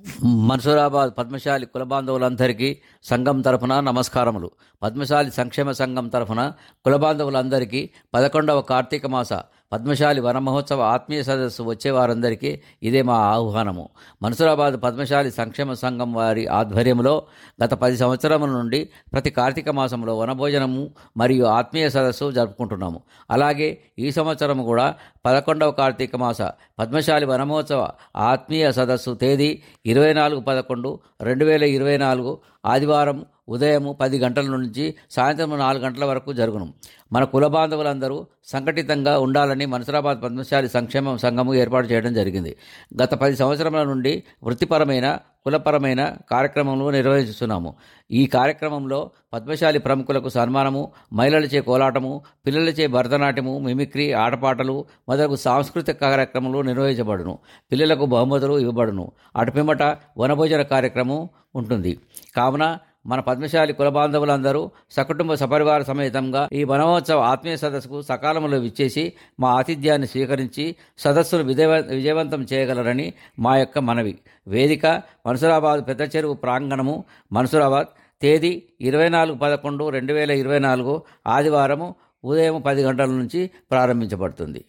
మన్సూరాబాద్ పద్మశాలి కుల బాంధవులందరికీ సంఘం తరఫున నమస్కారములు పద్మశాలి సంక్షేమ సంఘం తరఫున కుల బాంధవులందరికీ పదకొండవ కార్తీక మాస పద్మశాలి వన మహోత్సవ ఆత్మీయ సదస్సు వచ్చే వారందరికీ ఇదే మా ఆహ్వానము మన్సూరాబాద్ పద్మశాలి సంక్షేమ సంఘం వారి ఆధ్వర్యంలో గత పది సంవత్సరముల నుండి ప్రతి కార్తీక మాసంలో వనభోజనము మరియు ఆత్మీయ సదస్సు జరుపుకుంటున్నాము అలాగే ఈ సంవత్సరం కూడా పదకొండవ కార్తీక మాస పద్మశాలి వనమహోత్సవ ఆత్మీయ సదస్సు తేదీ ఇరవై నాలుగు పదకొండు రెండు వేల ఇరవై నాలుగు ఆదివారం ఉదయం పది గంటల నుంచి సాయంత్రం నాలుగు గంటల వరకు జరుగును మన కుల బాంధవులందరూ సంఘటితంగా ఉండాలని మనసరాబాద్ పద్మశాలి సంక్షేమ సంఘము ఏర్పాటు చేయడం జరిగింది గత పది సంవత్సరముల నుండి వృత్తిపరమైన కులపరమైన కార్యక్రమంలో నిర్వహిస్తున్నాము ఈ కార్యక్రమంలో పద్మశాలి ప్రముఖులకు సన్మానము మహిళలచే కోలాటము పిల్లలచే భరతనాట్యము మిమిక్రీ ఆటపాటలు మొదలగు సాంస్కృతిక కార్యక్రమాలు నిర్వహించబడును పిల్లలకు బహుమతులు ఇవ్వబడును అటుపిమ్మట వనభోజన కార్యక్రమం ఉంటుంది కావున మన పద్మశాలి కుల బాంధవులందరూ సకుటుంబ సపరివార సమేతంగా ఈ వనమహోత్సవ ఆత్మీయ సదస్సుకు సకాలంలో విచ్చేసి మా ఆతిథ్యాన్ని స్వీకరించి సదస్సును విజయవ విజయవంతం చేయగలరని మా యొక్క మనవి వేదిక మన్సూరాబాద్ పెద్ద చెరువు ప్రాంగణము మన్సూరాబాద్ తేదీ ఇరవై నాలుగు పదకొండు రెండు వేల ఇరవై నాలుగు ఆదివారము ఉదయం పది గంటల నుంచి ప్రారంభించబడుతుంది